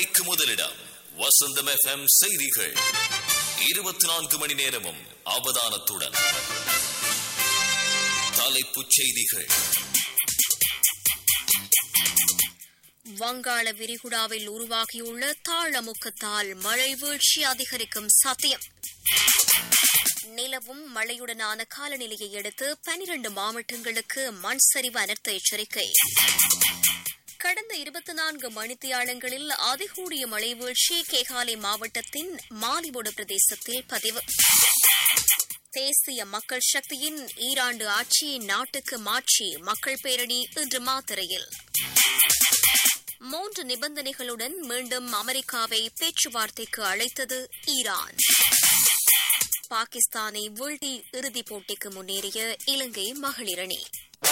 மணிக்கு முதலிடம் வசந்தம் எஃப்எம் செய்திகள் இருபத்தி நான்கு மணி நேரமும் அவதானத்துடன் தலைப்புச் செய்திகள் வங்காள விரிகுடாவில் உருவாகியுள்ள தாழமுக்கத்தால் மழை வீழ்ச்சி அதிகரிக்கும் சாத்தியம் நிலவும் மழையுடனான காலநிலையை அடுத்து பனிரண்டு மாவட்டங்களுக்கு மண் சரிவு அனர்த்த எச்சரிக்கை கடந்த இருபத்தி நான்கு மணித்தியாலங்களில் அதிகூடிய மழை வீழ்ச்சி கேகாலை மாவட்டத்தின் மாலிபோடு பிரதேசத்தில் பதிவு தேசிய மக்கள் சக்தியின் ஈராண்டு ஆட்சியை நாட்டுக்கு மாற்றி மக்கள் பேரணி இன்று மாத்திரையில் மூன்று நிபந்தனைகளுடன் மீண்டும் அமெரிக்காவை பேச்சுவார்த்தைக்கு அழைத்தது ஈரான் பாகிஸ்தானை வீழ்த்தி இறுதிப் போட்டிக்கு முன்னேறிய இலங்கை மகளிர் அணி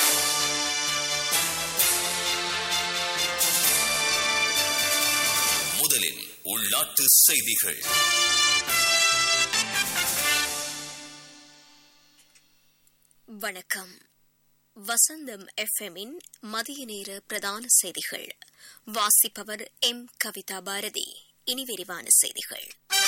முதலில் உள்நாட்டு செய்திகள் வணக்கம் வசந்தம் எஃப்எம்மின் மதிய நேர பிரதான செய்திகள் வாசிப்பவர் எம் கவிதா பாரதி இனி விரிவான செய்திகள்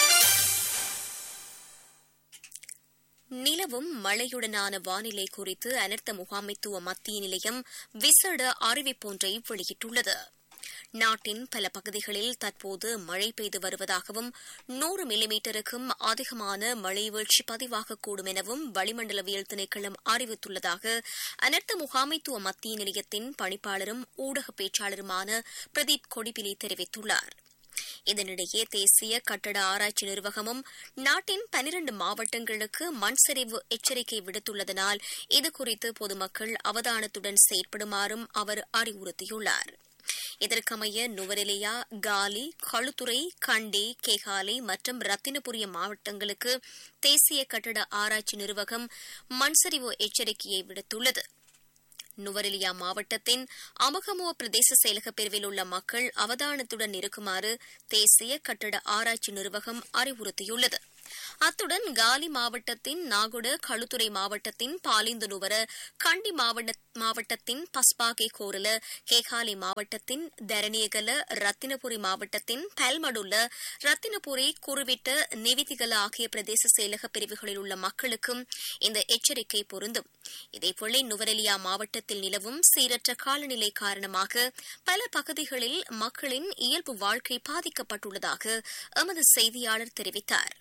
நிலவும் மழையுடனான வானிலை குறித்து அனர்த்த முகாமைத்துவ மத்திய நிலையம் விசேட அறிவிப்பொன்றை வெளியிட்டுள்ளது நாட்டின் பல பகுதிகளில் தற்போது மழை பெய்து வருவதாகவும் நூறு மில்லிமீட்டருக்கும் அதிகமான மழை வீழ்ச்சி பதிவாகக்கூடும் எனவும் வளிமண்டலவியல் திணைக்களம் அறிவித்துள்ளதாக அனர்த்த முகாமைத்துவ மத்திய நிலையத்தின் பணிப்பாளரும் ஊடக பேச்சாளருமான பிரதீப் கொடிபிலி தெரிவித்துள்ளார் இதனிடையே தேசிய கட்டட ஆராய்ச்சி நிர்வாகமும் நாட்டின் பனிரண்டு மாவட்டங்களுக்கு மண் சரிவு எச்சரிக்கை விடுத்துள்ளதனால் இதுகுறித்து பொதுமக்கள் அவதானத்துடன் செயற்படுமாறும் அவர் அறிவுறுத்தியுள்ளார் இதற்கமைய நுவரெலியா காலி களுத்துறை கண்டி கேகாலை மற்றும் ரத்தினபுரிய மாவட்டங்களுக்கு தேசிய கட்டட ஆராய்ச்சி நிர்வாகம் மண்சரிவு எச்சரிக்கையை விடுத்துள்ளது நுவரெலியா மாவட்டத்தின் அமுகமுவ பிரதேச செயலக பிரிவில் உள்ள மக்கள் அவதானத்துடன் இருக்குமாறு தேசிய கட்டட ஆராய்ச்சி நிர்வாகம் அறிவுறுத்தியுள்ளது அத்துடன் காலி மாவட்டத்தின் நாகுட களுத்துறை மாவட்டத்தின் பாலிந்து நுவர கண்டி மாவட்டத்தின் பஸ்பாகே கோரல கேகாலை மாவட்டத்தின் தரணியகல ரத்தினபுரி மாவட்டத்தின் பல்மடுள்ள ரத்தினபுரி குருவிட்ட நிவிதிகல ஆகிய பிரதேச செயலக பிரிவுகளில் உள்ள மக்களுக்கும் இந்த எச்சரிக்கை பொருந்தும் இதேபோல நுவரெலியா மாவட்டத்தில் நிலவும் சீரற்ற காலநிலை காரணமாக பல பகுதிகளில் மக்களின் இயல்பு வாழ்க்கை பாதிக்கப்பட்டுள்ளதாக எமது செய்தியாளர் தெரிவித்தார்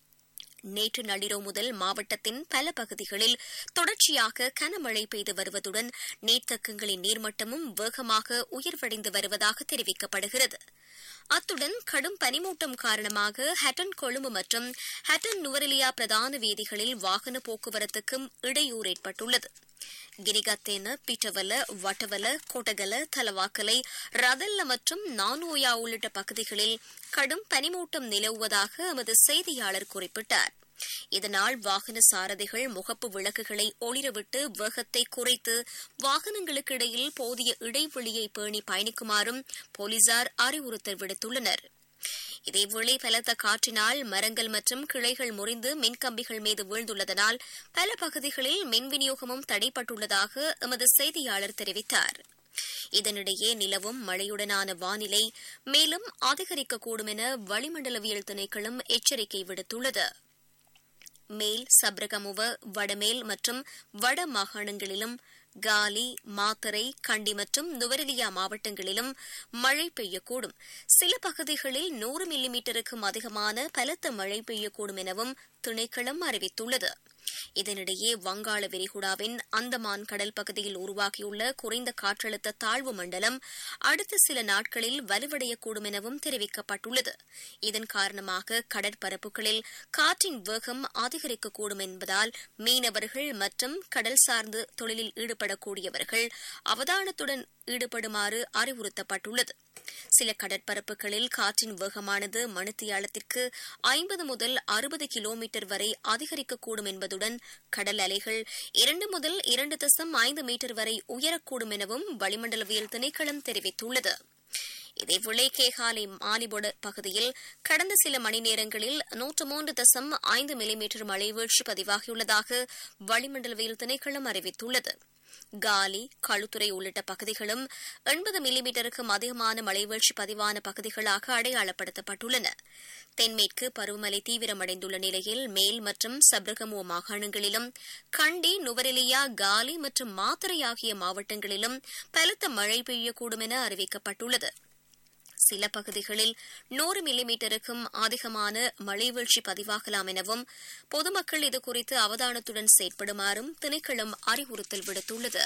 நேற்று நள்ளிரவு முதல் மாவட்டத்தின் பல பகுதிகளில் தொடர்ச்சியாக கனமழை பெய்து வருவதுடன் நீர்த்தக்கங்களின் நீர்மட்டமும் வேகமாக உயர்வடைந்து வருவதாக தெரிவிக்கப்படுகிறது அத்துடன் கடும் பனிமூட்டம் காரணமாக ஹட்டன் கொழும்பு மற்றும் ஹட்டன் நுவரெலியா பிரதான வீதிகளில் வாகன போக்குவரத்துக்கும் இடையூறு ஏற்பட்டுள்ளது கிரிகத்தேன பிட்டவல வட்டவல கொட்டகல தலவாக்கலை ரதல்ல மற்றும் நானோயா உள்ளிட்ட பகுதிகளில் கடும் பனிமூட்டம் நிலவுவதாக எமது செய்தியாளர் குறிப்பிட்டார் இதனால் வாகன சாரதிகள் முகப்பு விளக்குகளை ஒளிரவிட்டு வேகத்தை குறைத்து வாகனங்களுக்கு இடையில் போதிய இடைவெளியை பேணி பயணிக்குமாறும் போலீசார் அறிவுறுத்தல் விடுத்துள்ளனா் இதேவேளை பலத்த காற்றினால் மரங்கள் மற்றும் கிளைகள் முறிந்து மின்கம்பிகள் மீது வீழ்ந்துள்ளதனால் பல பகுதிகளில் மின் விநியோகமும் தடைப்பட்டுள்ளதாக எமது செய்தியாளர் தெரிவித்தார் இதனிடையே நிலவும் மழையுடனான வானிலை மேலும் அதிகரிக்கக்கூடும் என வளிமண்டலவியல் திணைக்களம் எச்சரிக்கை விடுத்துள்ளது மேல் சப்ரகமுவ வடமேல் மற்றும் வட மாகாணங்களிலும் காலி மாத்தரை கண்டி மற்றும் நுவரெலியா மாவட்டங்களிலும் மழை பெய்யக்கூடும் சில பகுதிகளில் நூறு மில்லிமீட்டருக்கும் அதிகமான பலத்த மழை பெய்யக்கூடும் எனவும் திணைக்களம் அறிவித்துள்ளது இதனிடையே வங்காள விரிகுடாவின் அந்தமான் கடல் பகுதியில் உருவாகியுள்ள குறைந்த காற்றழுத்த தாழ்வு மண்டலம் அடுத்த சில நாட்களில் வலுவடையக்கூடும் எனவும் தெரிவிக்கப்பட்டுள்ளது இதன் காரணமாக கடற்பரப்புகளில் காற்றின் வேகம் அதிகரிக்கக்கூடும் என்பதால் மீனவர்கள் மற்றும் கடல் சார்ந்து தொழிலில் ஈடுபடக்கூடியவர்கள் அவதானத்துடன் ஈடுபடுமாறு அறிவுறுத்தப்பட்டுள்ளது சில கடற்பரப்புகளில் காற்றின் வேகமானது மணித்தியாலத்திற்கு ஐம்பது முதல் அறுபது கிலோமீட்டர் வரை அதிகரிக்கக்கூடும் என்பதுடன் கடல் அலைகள் இரண்டு முதல் இரண்டு தசம் ஐந்து மீட்டர் வரை உயரக்கூடும் எனவும் வளிமண்டலவியல் திணைக்களம் தெரிவித்துள்ளது இதேவேளை கேகாலை மாலிபொட பகுதியில் கடந்த சில மணி நேரங்களில் நூற்று மூன்று தசம் ஐந்து மில்லிமீட்டர் மழை வீழ்ச்சி பதிவாகியுள்ளதாக வளிமண்டலவியல் திணைக்களம் அறிவித்துள்ளது காலி களுத்துறை உள்ளிட்ட பகுதிகளும் எண்பது மில்லிமீட்டருக்கும் அதிகமான மழைவீழ்ச்சி பதிவான பகுதிகளாக அடையாளப்படுத்தப்பட்டுள்ளன தென்மேற்கு பருவமழை தீவிரமடைந்துள்ள நிலையில் மேல் மற்றும் சப்ரகமோ மாகாணங்களிலும் கண்டி நுவரெலியா காலி மற்றும் மாத்தறை ஆகிய மாவட்டங்களிலும் பலத்த மழை பெய்யக்கூடும் என அறிவிக்கப்பட்டுள்ளது சில பகுதிகளில் நூறு மில்லிமீட்டருக்கும் அதிகமான மழைவீழ்ச்சி பதிவாகலாம் எனவும் பொதுமக்கள் இதுகுறித்து அவதானத்துடன் செயற்படுமாறும் திணைக்களம் அறிவுறுத்தல் விடுத்துள்ளது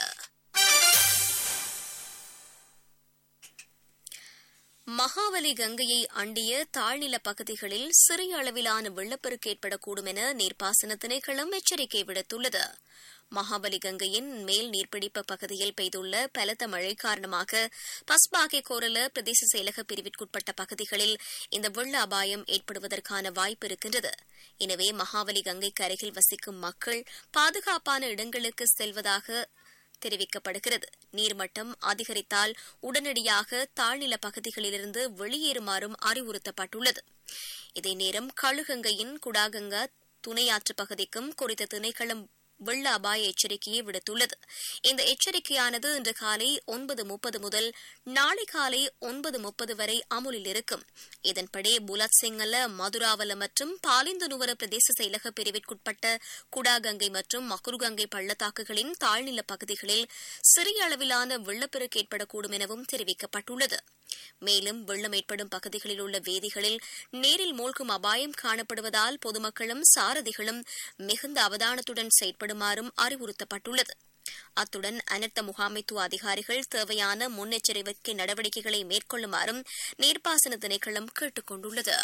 மகாவலி கங்கையை அண்டிய தாழ்நில பகுதிகளில் சிறிய அளவிலான வெள்ளப்பெருக்கு ஏற்படக்கூடும் என நீர்ப்பாசன திணைக்களம் எச்சரிக்கை விடுத்துள்ளது மகாபலி கங்கையின் மேல் நீர்பிடிப்பு பகுதியில் பெய்துள்ள பலத்த மழை காரணமாக பஸ்பாகே கோரல பிரதேச செயலக பிரிவிற்குட்பட்ட பகுதிகளில் இந்த வெள்ள அபாயம் ஏற்படுவதற்கான வாய்ப்பு இருக்கின்றது எனவே மகாபலி கங்கைக்கு அருகில் வசிக்கும் மக்கள் பாதுகாப்பான இடங்களுக்கு செல்வதாக தெரிவிக்கப்படுகிறது நீர்மட்டம் அதிகரித்தால் உடனடியாக தாழ்நில பகுதிகளிலிருந்து வெளியேறுமாறும் அறிவுறுத்தப்பட்டுள்ளது இதே நேரம் கழுகங்கையின் குடாகங்கா துணையாற்று பகுதிக்கும் குறித்த திணைக்களம் வெள்ள அபாய எச்சரிக்கையை விடுத்துள்ளது இந்த எச்சரிக்கையானது இன்று காலை ஒன்பது முப்பது முதல் நாளை காலை ஒன்பது முப்பது வரை அமுலில் இருக்கும் இதன்படி புலத் சிங்கல மதுராவல மற்றும் பாலிந்தனுவர பிரதேச செயலக பிரிவிற்குட்பட்ட குடாகங்கை மற்றும் மகுருகங்கை பள்ளத்தாக்குகளின் தாழ்நில பகுதிகளில் சிறிய அளவிலான வெள்ளப்பெருக்கு ஏற்படக்கூடும் எனவும் தெரிவிக்கப்பட்டுள்ளது மேலும் வெள்ளம் ஏற்படும் பகுதிகளில் உள்ள வேதிகளில் நேரில் மூழ்கும் அபாயம் காணப்படுவதால் பொதுமக்களும் சாரதிகளும் மிகுந்த அவதானத்துடன் செயற்படுமாறும் அறிவுறுத்தப்பட்டுள்ளது அத்துடன் அனர்த்த முகாமைத்துவ அதிகாரிகள் தேவையான முன்னெச்சரிக்கை நடவடிக்கைகளை மேற்கொள்ளுமாறும் நீர்ப்பாசன திணைக்களம் கேட்டுக் கொண்டுள்ளது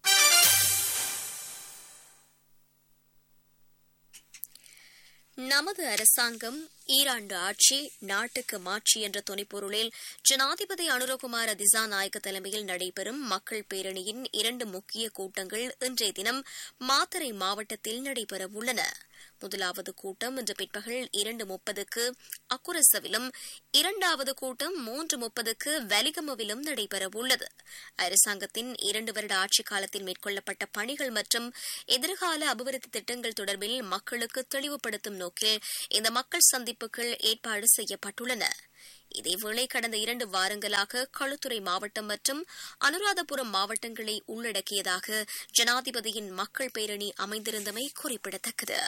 நமது அரசாங்கம் ஈராண்டு ஆட்சி நாட்டுக்கு மாட்சி என்ற துணைப்பொருளில் ஜனாதிபதி அனுரகுமார திசாநாயக்க தலைமையில் நடைபெறும் மக்கள் பேரணியின் இரண்டு முக்கிய கூட்டங்கள் இன்றைய தினம் மாத்தறை மாவட்டத்தில் நடைபெறவுள்ளன முதலாவது கூட்டம் இன்று பிற்பகல் இரண்டு முப்பதுக்கு அக்குரசவிலும் இரண்டாவது கூட்டம் மூன்று முப்பதுக்கு வலிகமவிலும் நடைபெறவுள்ளது அரசாங்கத்தின் இரண்டு வருட ஆட்சிக் காலத்தில் மேற்கொள்ளப்பட்ட பணிகள் மற்றும் எதிர்கால அபிவிருத்தி திட்டங்கள் தொடர்பில் மக்களுக்கு தெளிவுபடுத்தும் நோக்கில் இந்த மக்கள் சந்திப்புகள் ஏற்பாடு செய்யப்பட்டுள்ளன இதேவேளை கடந்த இரண்டு வாரங்களாக களுத்துறை மாவட்டம் மற்றும் அனுராதபுரம் மாவட்டங்களை உள்ளடக்கியதாக ஜனாதிபதியின் மக்கள் பேரணி அமைந்திருந்தமை குறிப்பிடத்தக்கது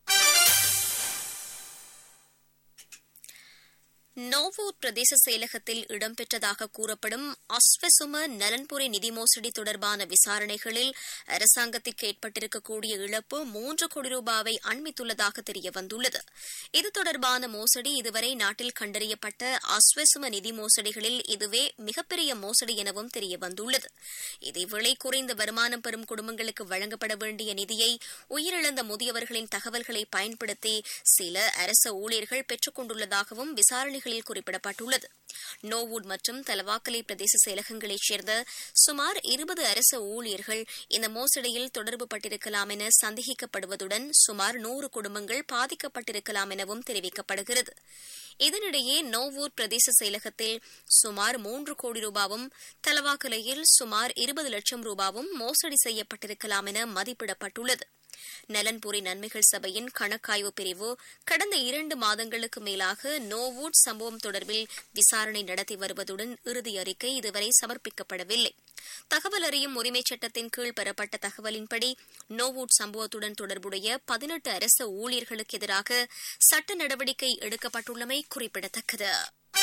நோவூர் பிரதேச செயலகத்தில் இடம்பெற்றதாக கூறப்படும் அஸ்வசும நலன்புரி நிதி மோசடி தொடர்பான விசாரணைகளில் அரசாங்கத்திற்கு ஏற்பட்டிருக்கக்கூடிய இழப்பு மூன்று கோடி ரூபாவை அண்மித்துள்ளதாக தெரியவந்துள்ளது இது தொடர்பான மோசடி இதுவரை நாட்டில் கண்டறியப்பட்ட அஸ்வசும நிதி மோசடிகளில் இதுவே மிகப்பெரிய மோசடி எனவும் தெரியவந்துள்ளது இதேவேளை குறைந்த வருமானம் பெறும் குடும்பங்களுக்கு வழங்கப்பட வேண்டிய நிதியை உயிரிழந்த முதியவர்களின் தகவல்களை பயன்படுத்தி சில அரச ஊழியர்கள் பெற்றுக் கொண்டுள்ளதாகவும் விசாரணைகளில் குறிப்பிடப்பட்டுள்ளது நோவுட் மற்றும் தலவாக்கலை பிரதேச செயலகங்களைச் சேர்ந்த சுமார் இருபது அரச ஊழியர்கள் இந்த மோசடியில் தொடர்பு பட்டிருக்கலாம் என சந்தேகிக்கப்படுவதுடன் சுமார் நூறு குடும்பங்கள் பாதிக்கப்பட்டிருக்கலாம் எனவும் தெரிவிக்கப்படுகிறது இதனிடையே நோவூர் பிரதேச செயலகத்தில் சுமார் மூன்று கோடி ரூபாவும் தலவாக்கலையில் சுமார் இருபது லட்சம் ரூபாவும் மோசடி செய்யப்பட்டிருக்கலாம் என மதிப்பிடப்பட்டுள்ளது நலன்புரி நன்மைகள் சபையின் கணக்காய்வு பிரிவு கடந்த இரண்டு மாதங்களுக்கு மேலாக நோவூட் சம்பவம் தொடர்பில் விசாரணை நடத்தி வருவதுடன் இறுதி அறிக்கை இதுவரை சமர்ப்பிக்கப்படவில்லை தகவல் அறியும் உரிமைச் சட்டத்தின் கீழ் பெறப்பட்ட தகவலின்படி நோவூட் சம்பவத்துடன் தொடர்புடைய பதினெட்டு அரசு ஊழியர்களுக்கு எதிராக சட்ட நடவடிக்கை எடுக்கப்பட்டுள்ளமை குறிப்பிடத்தக்கது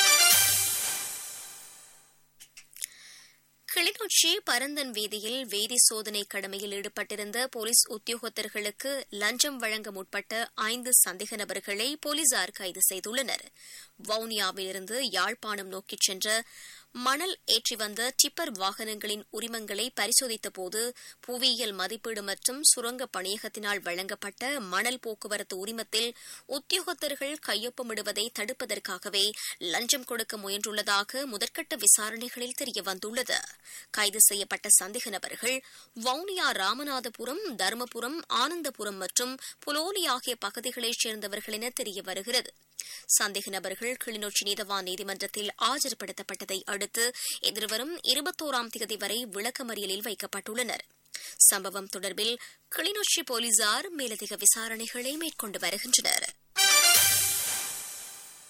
கிளிநொச்சி பரந்தன் வீதியில் வேதி சோதனை கடமையில் ஈடுபட்டிருந்த போலீஸ் உத்தியோகத்தர்களுக்கு லஞ்சம் வழங்க முற்பட்ட ஐந்து சந்தேக நபர்களை போலீசார் கைது செய்துள்ளனர் வவுனியாவிலிருந்து யாழ்ப்பாணம் நோக்கிச் சென்ற மணல் ஏற்றி வந்த டிப்பர் வாகனங்களின் உரிமங்களை பரிசோதித்தபோது புவியியல் மதிப்பீடு மற்றும் சுரங்க பணியகத்தினால் வழங்கப்பட்ட மணல் போக்குவரத்து உரிமத்தில் உத்தியோகத்தர்கள் கையொப்பமிடுவதை தடுப்பதற்காகவே லஞ்சம் கொடுக்க முயன்றுள்ளதாக முதற்கட்ட விசாரணைகளில் தெரியவந்துள்ளது கைது செய்யப்பட்ட சந்தேக நபர்கள் வவுனியா ராமநாதபுரம் தருமபுரம் ஆனந்தபுரம் மற்றும் புலோலி ஆகிய பகுதிகளைச் சேர்ந்தவர்கள் என தெரிய வருகிறது சந்தேக நபர்கள் கிளிநொச்சி நீதவான் நீதிமன்றத்தில் ஆஜர்படுத்தப்பட்டதை அடுத்து எதிர்வரும் இருபத்தோராம் தேதி வரை விளக்கமறியலில் வைக்கப்பட்டுள்ளனர் சம்பவம் தொடர்பில் கிளிநொச்சி போலீசார் மேலதிக விசாரணைகளை மேற்கொண்டு வருகின்றனர்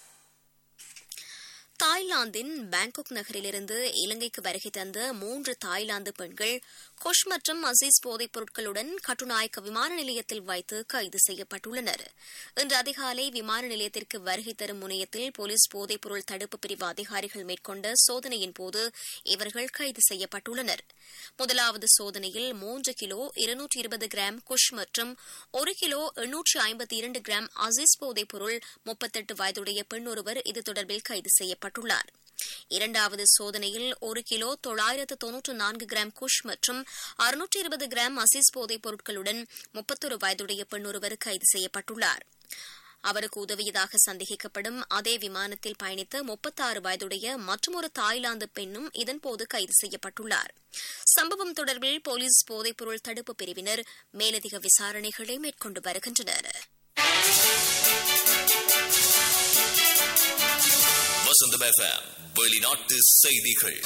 தாய்லாந்தின் பாங்காக் நகரிலிருந்து இலங்கைக்கு வருகை தந்த மூன்று தாய்லாந்து பெண்கள் கொஷ் மற்றும் அசீஸ் போதைப் பொருட்களுடன் கட்டுநாயக்க விமான நிலையத்தில் வைத்து கைது செய்யப்பட்டுள்ளனர் இன்று அதிகாலை விமான நிலையத்திற்கு வருகை தரும் முனையத்தில் போலீஸ் போதைப் பொருள் தடுப்பு பிரிவு அதிகாரிகள் மேற்கொண்ட சோதனையின் போது இவர்கள் கைது செய்யப்பட்டுள்ளனர் முதலாவது சோதனையில் மூன்று கிலோ இருநூற்றி இருபது கிராம் குஷ் மற்றும் ஒரு கிலோ எண்ணூற்று ஐம்பத்தி இரண்டு கிராம் அசீஸ் போதைப் பொருள் முப்பத்தெட்டு வயதுடைய பெண் ஒருவர் இது தொடர்பில் கைது செய்யப்பட்டுள்ளார் இரண்டாவது சோதனையில் ஒரு கிலோ தொள்ளாயிரத்து தொன்னூற்று நான்கு கிராம் குஷ் மற்றும் அறுநூற்று இருபது கிராம் அசீஸ் போதைப் பொருட்களுடன் முப்பத்தொரு வயதுடைய பெண் ஒருவர் கைது செய்யப்பட்டுள்ளார் அவருக்கு உதவியதாக சந்தேகிக்கப்படும் அதே விமானத்தில் பயணித்த முப்பத்தாறு வயதுடைய மற்றொரு தாய்லாந்து பெண்ணும் இதன்போது கைது செய்யப்பட்டுள்ளார் சம்பவம் தொடர்பில் போலீஸ் போதைப்பொருள் தடுப்பு பிரிவினர் மேலதிக விசாரணைகளை மேற்கொண்டு வருகின்றனர் வசந்தம் எஃப்எம் வெளிநாட்டு செய்திகள்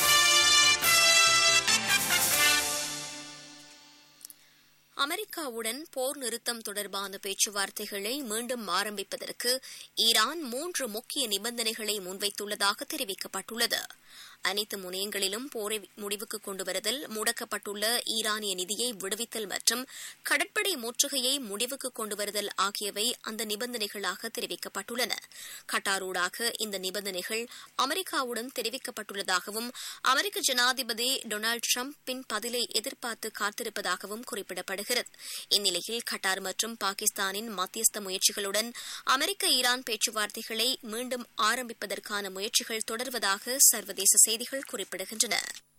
அமெரிக்காவுடன் போர் நிறுத்தம் தொடர்பான பேச்சுவார்த்தைகளை மீண்டும் ஆரம்பிப்பதற்கு ஈரான் மூன்று முக்கிய நிபந்தனைகளை முன்வைத்துள்ளதாக தெரிவிக்கப்பட்டுள்ளது அனைத்து முனையங்களிலும் போரை முடிவுக்கு கொண்டுவருதல் முடக்கப்பட்டுள்ள ஈரானிய நிதியை விடுவித்தல் மற்றும் கடற்படை முற்றுகையை முடிவுக்கு கொண்டுவருதல் ஆகியவை அந்த நிபந்தனைகளாக தெரிவிக்கப்பட்டுள்ளன கட்டாரூடாக இந்த நிபந்தனைகள் அமெரிக்காவுடன் தெரிவிக்கப்பட்டுள்ளதாகவும் அமெரிக்க ஜனாதிபதி டொனால்டு டிரம்பின் பதிலை எதிர்பார்த்து காத்திருப்பதாகவும் குறிப்பிடப்படுகிறது இந்நிலையில் கட்டார் மற்றும் பாகிஸ்தானின் மத்தியஸ்த முயற்சிகளுடன் அமெரிக்க ஈரான் பேச்சுவார்த்தைகளை மீண்டும் ஆரம்பிப்பதற்கான முயற்சிகள் தொடர்வதாக சர்வதேச செய்திகள் குறிப்பிடுகின்றன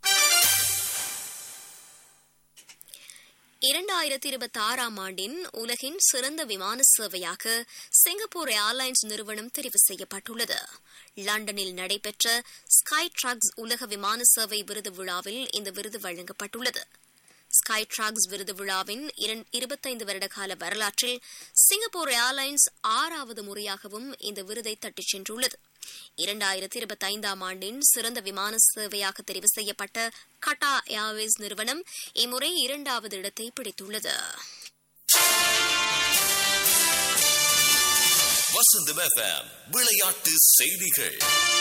இரண்டாயிரத்தி இருபத்தி ஆறாம் ஆண்டின் உலகின் சிறந்த விமான சேவையாக சிங்கப்பூர் ஏர்லைன்ஸ் நிறுவனம் தெரிவு செய்யப்பட்டுள்ளது லண்டனில் நடைபெற்ற ஸ்கை ட்ரக்ஸ் உலக விமான சேவை விருது விழாவில் இந்த விருது வழங்கப்பட்டுள்ளது ஸ்கை ட்ராக்ஸ் விருது விழாவின் இருபத்தைந்து வருட கால வரலாற்றில் சிங்கப்பூர் ஏர்லைன்ஸ் ஆறாவது முறையாகவும் இந்த விருதை தட்டிச் சென்றுள்ளது இரண்டாயிரத்தி இருபத்தி ஐந்தாம் ஆண்டின் சிறந்த விமான சேவையாக தெரிவு செய்யப்பட்ட கட்டா ஏர்வேஸ் நிறுவனம் இம்முறை இரண்டாவது இடத்தை பிடித்துள்ளது வசந்தம் எஃப்எம் விளையாட்டு செய்திகள்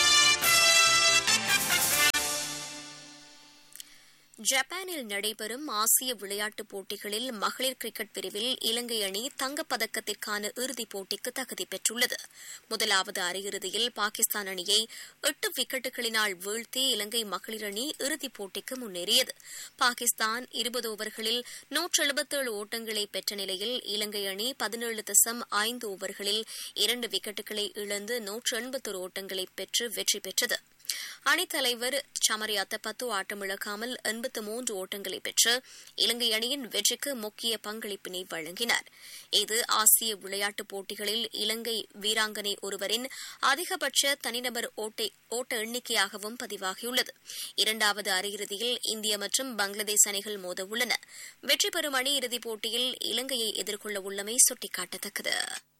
ஜப்பானில் நடைபெறும் ஆசிய விளையாட்டுப் போட்டிகளில் மகளிர் கிரிக்கெட் பிரிவில் இலங்கை அணி தங்கப்பதக்கத்திற்கான இறுதிப் போட்டிக்கு தகுதி பெற்றுள்ளது முதலாவது அரையிறுதியில் பாகிஸ்தான் அணியை எட்டு விக்கெட்டுகளினால் வீழ்த்தி இலங்கை மகளிர் அணி இறுதிப் போட்டிக்கு முன்னேறியது பாகிஸ்தான் இருபது ஓவர்களில் நூற்று எழுபத்தேழு ஓட்டங்களை பெற்ற நிலையில் இலங்கை அணி பதினேழு தசம் ஐந்து ஓவர்களில் இரண்டு விக்கெட்டுகளை இழந்து நூற்று எண்பத்தொரு ஓட்டங்களை பெற்று வெற்றி பெற்றது அணித்தலைவர் சமரி அத்தப்பத்து ஆட்டமிழக்காமல் எண்பத்து மூன்று ஓட்டங்களை பெற்று இலங்கை அணியின் வெற்றிக்கு முக்கிய பங்களிப்பினை வழங்கினார் இது ஆசிய விளையாட்டுப் போட்டிகளில் இலங்கை வீராங்கனை ஒருவரின் அதிகபட்ச தனிநபர் ஓட்ட எண்ணிக்கையாகவும் பதிவாகியுள்ளது இரண்டாவது அரையிறுதியில் இந்திய மற்றும் பங்களாதேஷ் அணிகள் மோத உள்ளன வெற்றி பெறும் அணி இறுதிப் போட்டியில் இலங்கையை எதிர்கொள்ள உள்ளமை சுட்டிக்காட்டத்தக்கது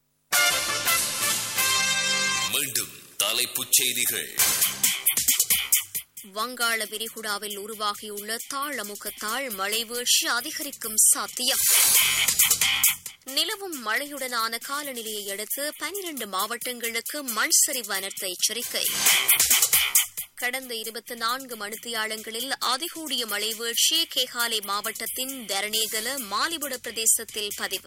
மீண்டும் தலைப்புச் செய்திகள் வங்காள விரிகுடாவில் உருவாகியுள்ள தாழமுகத்தால் மழை வீழ்ச்சி அதிகரிக்கும் சாத்தியம் நிலவும் மழையுடனான காலநிலையை அடுத்து பனிரண்டு மாவட்டங்களுக்கு மண் சரிவு அனர்த்த எச்சரிக்கை கடந்த இருபத்தி நான்கு மணித்தியாலங்களில் அதிகூடிய மழை வீழ்ச்சி கேகாலை மாவட்டத்தின் தரணேகல மாலிபுட பிரதேசத்தில் பதிவு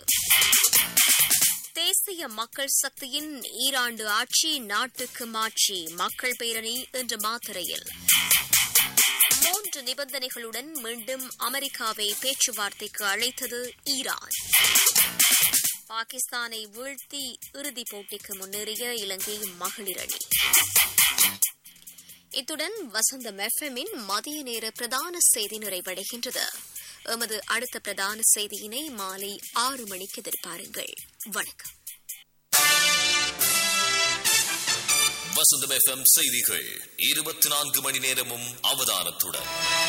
தேசிய மக்கள் சக்தியின் ஈராண்டு ஆட்சி நாட்டுக்கு மாற்றி மக்கள் பேரணி என்ற மாத்திரையில் மூன்று நிபந்தனைகளுடன் மீண்டும் அமெரிக்காவை பேச்சுவார்த்தைக்கு அழைத்தது ஈரான் பாகிஸ்தானை வீழ்த்தி இறுதிப் போட்டிக்கு முன்னேறிய இலங்கை மகளிர் அணி இத்துடன் வசந்தம் எஃப்எம்மின் மதிய நேர பிரதான செய்தி நிறைவடைகின்றது எமது அடுத்த பிரதான செய்தியினை மாலை ஆறு மணிக்கு எதிர்பாருங்கள் வணக்கம் வசந்தம் எஃப்எம் செய்திகள் இருபத்தி நான்கு மணி நேரமும் அவதானத்துடன்